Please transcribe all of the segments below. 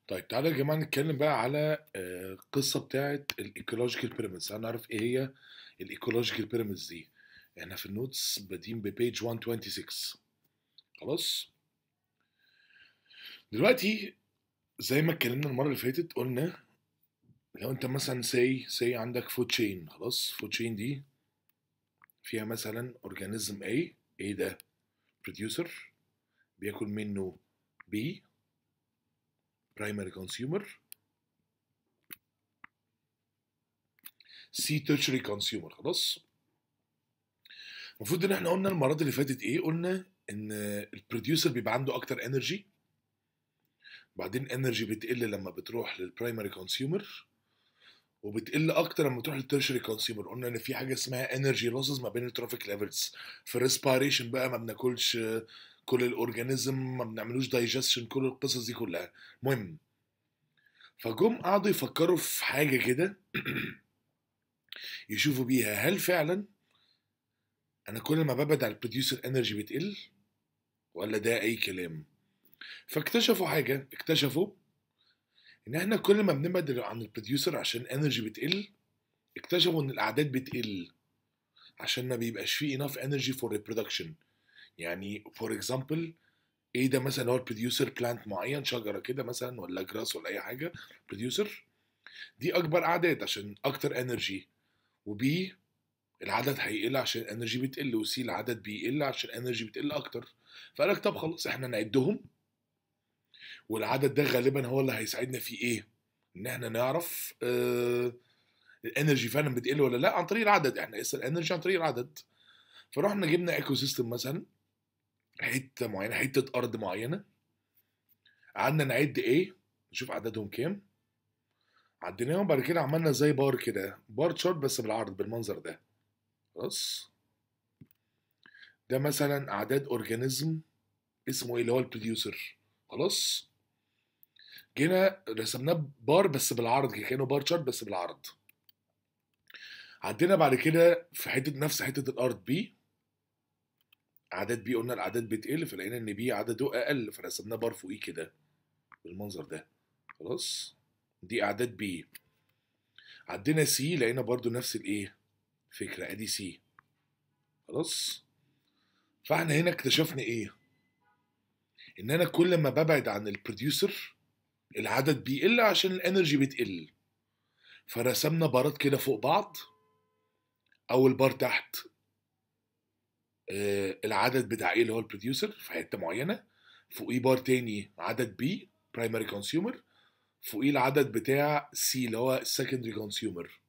طيب تعالى يا جماعة نتكلم بقى على آه، القصة بتاعة الايكولوجيكال بيراميدز هنعرف ايه هي الايكولوجيكال بيراميدز دي احنا في النوتس بادئين ببيج 126 خلاص دلوقتي زي ما اتكلمنا المرة اللي فاتت قلنا لو انت مثلا سي سي عندك فود تشين خلاص فود تشين دي فيها مثلا اورجانيزم A A ده بروديوسر بياكل منه B برايمري كونسيومر سي تيرشري كونسيومر خلاص المفروض ان احنا قلنا المرات اللي فاتت ايه قلنا ان البروديوسر بيبقى عنده اكتر انرجي بعدين انرجي بتقل لما بتروح للبرايمري كونسيومر وبتقل اكتر لما تروح للتيرشري كونسيومر قلنا ان في حاجه اسمها انرجي لوسز ما بين الترافيك ليفلز في الريسبيريشن بقى ما بناكلش كل الاورجانيزم ما بنعملوش دايجستشن كل القصص دي كلها المهم فجم قعدوا يفكروا في حاجه كده يشوفوا بيها هل فعلا انا كل ما ببعد عن البروديوسر انرجي بتقل ولا ده اي كلام فاكتشفوا حاجه اكتشفوا ان احنا كل ما بنبعد عن البروديوسر عشان انرجي بتقل اكتشفوا ان الاعداد بتقل عشان ما بيبقاش فيه enough energy for reproduction يعني فور اكزامبل ايه ده مثلا هو البروديوسر بلانت معين شجره كده مثلا ولا جراس ولا اي حاجه بروديوسر دي اكبر اعداد عشان اكتر انرجي وبي العدد هيقل عشان الانرجي بتقل وسي العدد بيقل عشان الانرجي بتقل اكتر فقالك طب خلاص احنا نعدهم والعدد ده غالبا هو اللي هيساعدنا في ايه ان احنا نعرف آه الانرجي فعلا بتقل ولا لا عن طريق العدد احنا قيسنا الانرجي عن طريق العدد فرحنا جبنا ايكو سيستم مثلا حته معينه حته ارض معينه قعدنا نعد ايه نشوف عددهم كام عديناهم بعد كده عملنا زي بار كده بار تشارت بس بالعرض بالمنظر ده خلاص ده مثلا اعداد اورجانيزم اسمه ايه اللي هو البروديوسر خلاص جينا رسمناه بار بس بالعرض كده كانه بار تشارت بس بالعرض عدينا بعد كده في حته نفس حته الارض بي اعداد بي قلنا الاعداد بتقل فلقينا ان بي عدده اقل فرسمناه بار فوقيه كده بالمنظر ده خلاص دي اعداد بي عدينا سي لقينا برضو نفس الايه فكره ادي سي خلاص فاحنا هنا اكتشفنا ايه ان انا كل ما ببعد عن البروديوسر العدد بيقل عشان الانرجي بتقل فرسمنا بارات كده فوق بعض اول بار تحت آه، العدد بتاع ايه اللي هو البروديوسر في حته معينه فوقيه بار تاني عدد بي برايمري كونسيومر فوقيه العدد بتاع سي اللي هو السكندري كونسيومر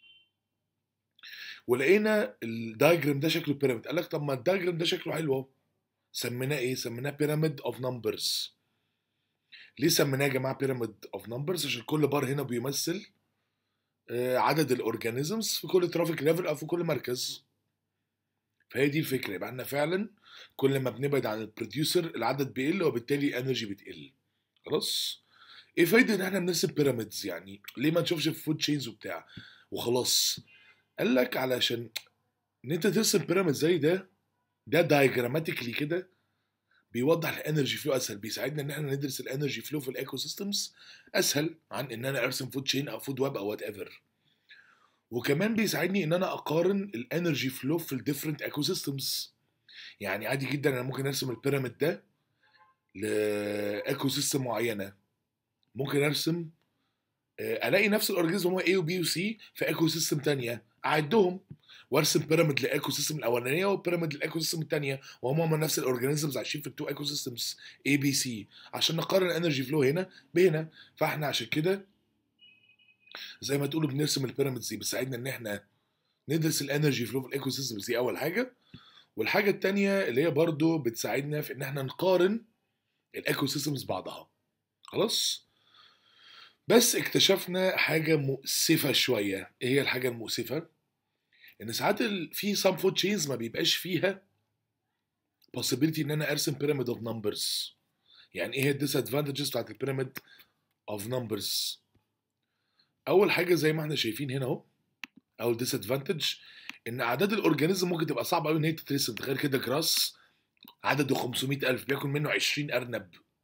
ولقينا الدايجرام ده شكله بيراميد قال لك طب ما الدايجرام ده شكله حلو اهو سميناه ايه سميناه بيراميد اوف نمبرز ليه سميناه يا جماعه بيراميد اوف نمبرز عشان كل بار هنا بيمثل آه، عدد الاورجانيزمز في كل ترافيك ليفل او في كل مركز فهي دي الفكره يبقى احنا فعلا كل ما بنبعد عن البروديوسر العدد بيقل وبالتالي الانرجي بتقل خلاص ايه فايده ان احنا بنرسم بيراميدز يعني ليه ما نشوفش في فود تشينز وبتاع وخلاص قال لك علشان ان انت ترسم بيراميد زي ده ده دايجراماتيكلي كده بيوضح الانرجي فلو اسهل بيساعدنا ان احنا ندرس الانرجي فلو في الايكو سيستمز اسهل عن ان انا ارسم فود تشين او فود ويب او وات ايفر وكمان بيساعدني ان انا اقارن الانرجي فلو في الديفرنت ايكو سيستمز يعني عادي جدا انا ممكن ارسم البيراميد ده لايكو سيستم معينه ممكن ارسم آه، الاقي نفس الاورجانيزم هو A وبي وسي في ايكو سيستم تانية اعدهم وارسم بيراميد لايكو سيستم الاولانيه وبيراميد للايكو سيستم الثانيه وهم هم نفس الاورجانيزمز عايشين في التو ايكو سيستمز اي بي سي عشان نقارن الانرجي فلو هنا بهنا فاحنا عشان كده زي ما تقولوا بنرسم البيراميدز دي بتساعدنا ان احنا ندرس الانرجي فلو في الايكو سيستمز دي اول حاجه والحاجه الثانيه اللي هي برضو بتساعدنا في ان احنا نقارن الايكو سيستمز بعضها خلاص بس اكتشفنا حاجه مؤسفه شويه ايه هي الحاجه المؤسفه ان ساعات ال- في سام فود تشينز ما بيبقاش فيها possibility ان انا ارسم pyramid of numbers يعني ايه هي الديسادفانتجز بتاعت البيراميد of numbers اول حاجه زي ما احنا شايفين هنا اهو اول ديسادفانتج ان اعداد الاورجانيزم ممكن تبقى صعبه قوي ان هي تترسم تخيل كده جراس عدده 500000 بياكل منه 20 ارنب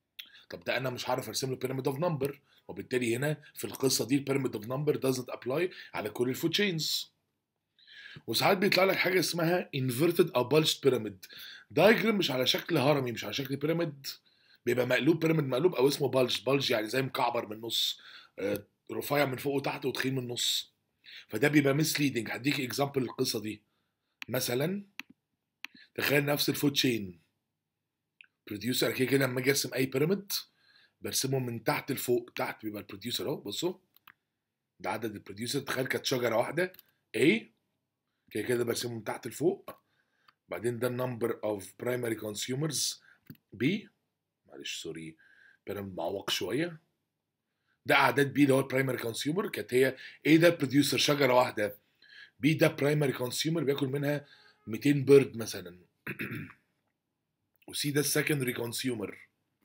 طب ده انا مش هعرف ارسم له بيراميد اوف نمبر وبالتالي هنا في القصه دي البيراميد اوف نمبر doesn't apply على كل الفود تشينز وساعات بيطلع لك حاجه اسمها inverted او bulged بيراميد دايجرام مش على شكل هرمي مش على شكل بيراميد بيبقى مقلوب بيراميد مقلوب او اسمه بلج بلج يعني زي مكعبر من النص آه، رفيع من فوق وتحت وتخين من النص فده بيبقى مسليدنج هديك اكزامبل للقصه دي مثلا تخيل نفس الفود تشين بروديوسر كده كده لما اجي ارسم اي بيراميد برسمه من تحت لفوق تحت بيبقى البروديوسر اهو بصوا ده عدد البروديوسر تخيل كانت شجره واحده A كده كده برسمه من تحت لفوق بعدين ده النمبر اوف برايمري كونسيومرز B معلش سوري بيراميد معوق شويه ده اعداد بي اللي هو البرايمري كونسيومر كانت هي ايه ده بروديوسر شجره واحده بي ده برايمري كونسيومر بياكل منها 200 بيرد مثلا وسي ده السكندري كونسيومر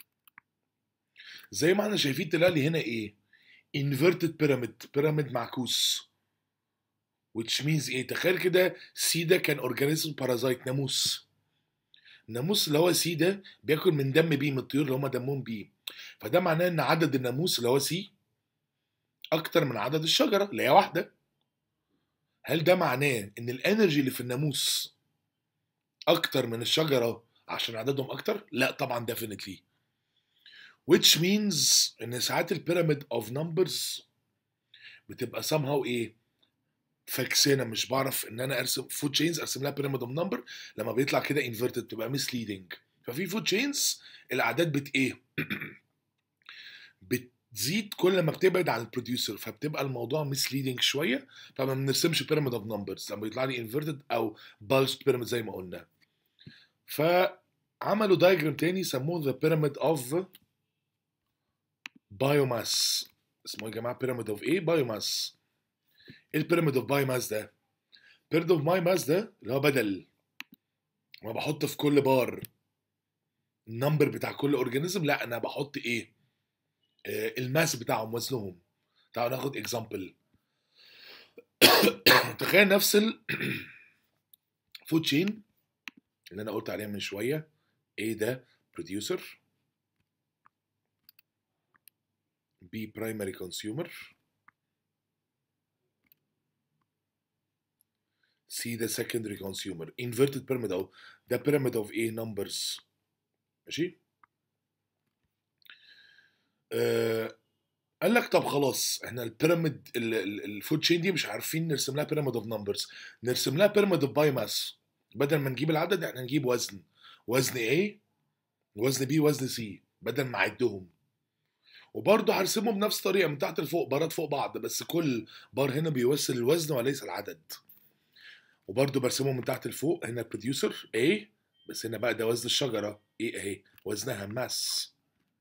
زي ما احنا شايفين طلع لي هنا ايه inverted pyramid بيراميد معكوس which means ايه تخيل كده سي ده كان اورجانيزم بارازايت ناموس الناموس اللي هو سي ده بياكل من دم بي من الطيور اللي هم دمهم بي فده معناه ان عدد الناموس اللي هو سي اكتر من عدد الشجره اللي هي واحده هل ده معناه ان الانرجي اللي في الناموس اكتر من الشجره عشان عددهم اكتر لا طبعا definitely which means ان ساعات البيراميد اوف نمبرز بتبقى somehow ايه فاكسانه مش بعرف ان انا ارسم فود تشينز ارسم لها بيراميد اوف نمبر لما بيطلع كده انفيرتد بتبقى مسليدنج ففي فود تشينز الاعداد بت ايه بتزيد كل ما بتبعد عن البروديوسر فبتبقى الموضوع مسليدنج شويه فما بنرسمش بيراميد اوف نمبرز لما يطلع لي انفيرتد او بالست بيراميد زي ما قلنا فعملوا دايجرام تاني سموه ذا بيراميد اوف بايوماس اسمه يا جماعه بيراميد اوف ايه بايوماس ايه البيراميد اوف باي ماس ده؟ بيراميد اوف باي ماس ده اللي هو بدل ما بحط في كل بار النمبر بتاع كل اورجانيزم لا انا بحط ايه؟ آه الماس بتاعهم وزنهم تعالوا ناخد اكزامبل تخيل نفس ال فود تشين اللي انا قلت عليها من شويه ايه ده بروديوسر بي برايمري كونسيومر سي ده secondary consumer inverted pyramid اهو ده pyramid of ايه numbers ماشي آه قال لك طب خلاص احنا البيراميد الفود تشين دي مش عارفين نرسم لها بيراميد اوف نمبرز نرسم لها بيراميد اوف باي ماس بدل ما نجيب العدد احنا نجيب وزن وزن A وزن B وزن C بدل ما اعدهم وبرضه هرسمهم بنفس الطريقه من تحت لفوق بارات فوق بعض بس كل بار هنا بيوصل الوزن وليس العدد وبرده برسمهم من تحت لفوق هنا بروديوسر A بس هنا بقى ده وزن الشجرة A اهي وزنها ماس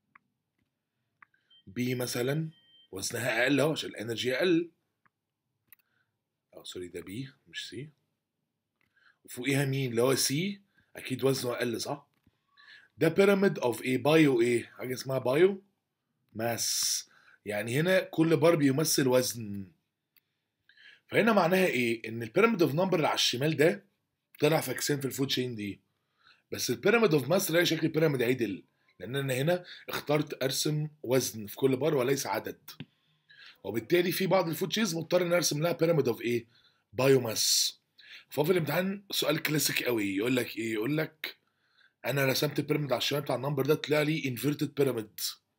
B مثلا وزنها أقل أهو عشان الإنرجي أقل أو سوري ده B مش C وفوقيها مين اللي هو C أكيد وزنه أقل صح؟ ده بيراميد اوف ايه بايو ايه حاجه اسمها بايو ماس يعني هنا كل بار بيمثل وزن فهنا معناها ايه؟ ان البيراميد اوف نمبر اللي على الشمال ده طلع فاكسين في الفود تشين دي بس البيراميد اوف ماس لاقي شكل بيراميد عدل لان انا هنا اخترت ارسم وزن في كل بار وليس عدد وبالتالي في بعض الفود تشينز مضطر ان ارسم لها بيراميد اوف ايه؟ بايوماس ففي الامتحان سؤال كلاسيك قوي يقول لك ايه؟ يقول لك انا رسمت البيراميد على الشمال بتاع النمبر ده طلع لي انفيرتد بيراميد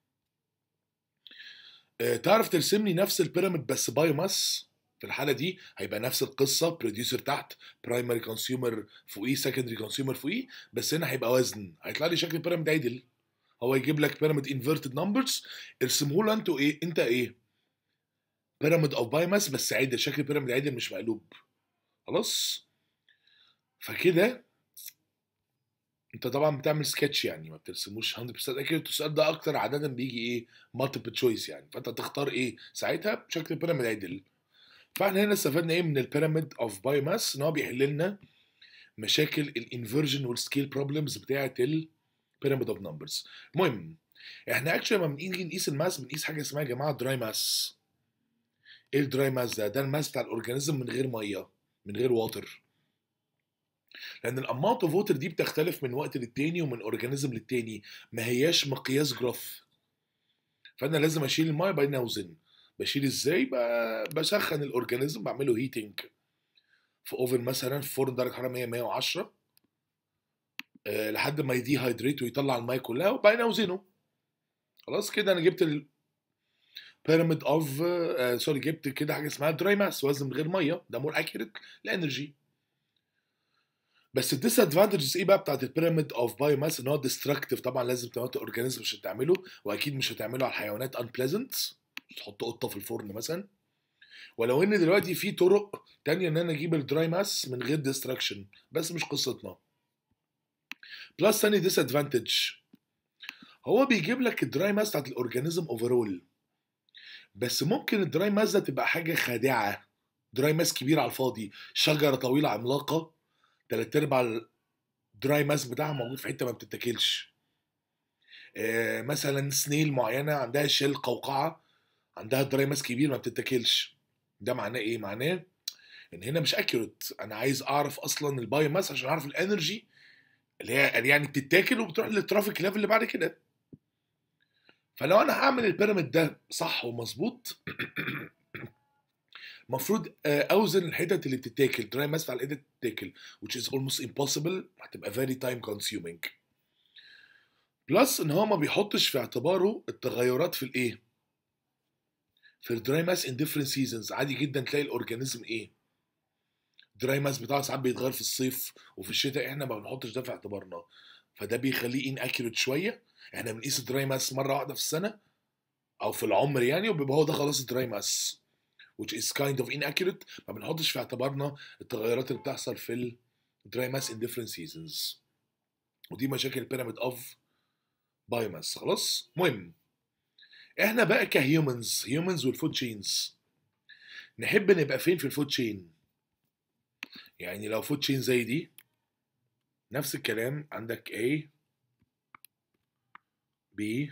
تعرف ترسم لي نفس البيراميد بس بايوماس في الحاله دي هيبقى نفس القصه بروديوسر تحت برايمري كونسيومر فوقيه سكندري كونسيومر فوقيه بس هنا هيبقى وزن هيطلع لي شكل بيراميد عدل هو يجيب لك بيراميد انفيرتد نمبرز ارسمه له انتوا ايه انت ايه بيراميد اوف بايماس بس عدل شكل بيراميد عدل مش مقلوب خلاص فكده انت طبعا بتعمل سكتش يعني ما بترسموش 100% اكيد السؤال ده اكتر عاده بيجي ايه مالتيبل تشويس يعني فانت تختار ايه ساعتها شكل بيراميد عدل فاحنا هنا استفدنا ايه من البيراميد اوف باي ماس ان هو بيحل لنا مشاكل الانفرجن والسكيل بروبلمز بتاعه البيراميد اوف نمبرز المهم احنا اكشلي لما بنيجي نقيس الماس بنقيس حاجه اسمها يا جماعه دراي ماس ايه الدراي ماس ده ده الماس بتاع الاورجانيزم من غير ميه من غير واتر لان الاماونت اوف ووتر دي بتختلف من وقت للتاني ومن اورجانيزم للتاني ما هياش مقياس جروث فانا لازم اشيل الميه بعدين اوزن بشيل ازاي ب- بسخن الاورجانيزم بعمله هيتنج في اوفن مثلا في فرن درجه حراره 100 110 أه لحد ما يدي هيدريت ويطلع الميه كلها وبعدين اوزنه خلاص كده انا جبت ال بيراميد اوف سوري جبت كده حاجه اسمها دراي ماس وزن من غير ميه ده مور اكيوريت الانرجي بس الديس ادفانتجز ايه بقى بتاعت البيراميد اوف بايو ماس ان هو ديستركتيف طبعا لازم تموت الاورجانيزم مش هتعمله واكيد مش هتعمله على الحيوانات unpleasant مش تحط قطه في الفرن مثلا ولو ان دلوقتي في طرق تانية ان انا اجيب الدراي ماس من غير ديستراكشن بس مش قصتنا بلس تاني ديس ادفانتج هو بيجيب لك الدراي ماس بتاعت الاورجانيزم اوفرول بس ممكن الدراي ماس ده تبقى حاجه خادعه دراي ماس كبير على الفاضي شجره طويله عملاقه تلات ارباع الدراي ماس بتاعها موجود في حته ما بتتاكلش آه، مثلا سنيل معينه عندها شيل قوقعه عندها دراي ماس كبير ما بتتاكلش ده معناه ايه معناه ان هنا مش اكيوريت انا عايز اعرف اصلا البايو ماس عشان اعرف الانرجي اللي هي يعني بتتاكل وبتروح للترافيك ليفل اللي بعد كده فلو انا هعمل البيراميد ده صح ومظبوط المفروض اوزن الحتت اللي بتتاكل دراي ماس على الحتت اللي بتتاكل which is almost impossible هتبقى very time consuming بلس ان هو ما بيحطش في اعتباره التغيرات في الايه في الدراي ماس in different seasons عادي جدا تلاقي الاورجانيزم ايه الدراي ماس بتاعه ساعات بيتغير في الصيف وفي الشتاء احنا ما بنحطش ده في اعتبارنا فده بيخليه ان اكيوريت شويه احنا بنقيس الدراي ماس مره واحده في السنه او في العمر يعني وبيبقى هو ده خلاص الدراي ماس which is kind of inaccurate ما بنحطش في اعتبارنا التغيرات اللي بتحصل في الدراي ماس in different seasons ودي مشاكل البيراميد اوف بايوماس خلاص مهم احنا بقى كهيومنز هيومنز والفود تشينز نحب نبقى فين في الفود تشين يعني لو فود تشين زي دي نفس الكلام عندك A B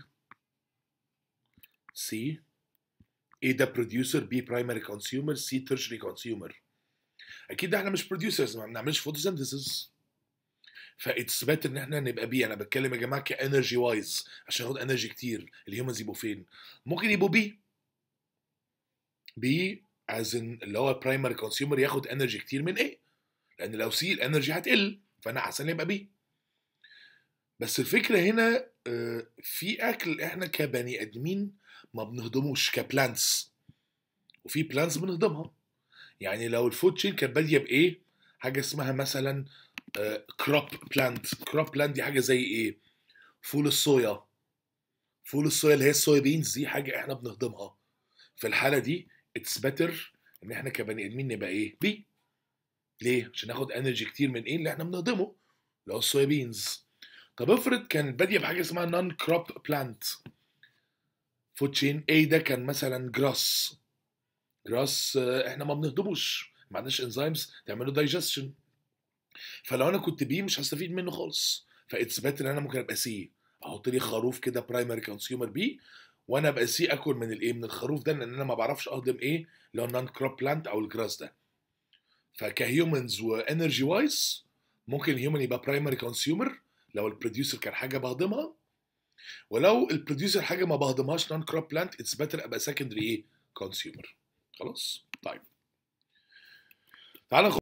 C A ده بروديوسر B برايمري كونسيومر C تيرشري كونسيومر اكيد احنا مش بروديوسرز ما بنعملش فوتوسينثيسيس فاتس بات ان احنا نبقى بي انا بتكلم يا جماعه كانرجي وايز عشان اخد انرجي كتير الهيومنز يبقوا فين ممكن يبقوا بي بي از ان اللي هو برايمري كونسيومر ياخد انرجي كتير من ايه لان لو سي الانرجي هتقل فانا احسن يبقى بي بس الفكره هنا آه، في اكل احنا كبني ادمين ما بنهضموش كبلانتس وفي بلانتس بنهضمها يعني لو الفود تشين كانت باديه بايه حاجه اسمها مثلا كروب بلانت كروب بلانت دي حاجه زي ايه فول الصويا فول الصويا اللي هي الصويا بينز دي حاجه احنا بنهضمها في الحاله دي اتس بيتر ان احنا كبني ادمين نبقى ايه بي ليه عشان ناخد انرجي كتير من ايه اللي احنا بنهضمه اللي هو الصويا بينز طب افرض كان باديه بحاجه اسمها نون كروب بلانت فود تشين ايه ده كان مثلا جراس جراس احنا ما بنهضموش ما عندناش انزيمز تعمله دايجستشن فلو انا كنت بي مش هستفيد منه خالص فاتس بات ان انا ممكن ابقى سي احط لي خروف كده برايمري كونسيومر بي وانا ابقى سي اكل من الايه من الخروف ده لان انا ما بعرفش اهضم ايه اللي هو النون كروب بلانت او الجراس ده فكهيومنز وانرجي وايز ممكن الهيومن يبقى برايمري كونسيومر لو البروديوسر كان حاجه بهضمها ولو البروديوسر حاجه ما بهضمهاش نون كروب بلانت اتس بيتر ابقى سكندري ايه كونسيومر خلاص طيب تعال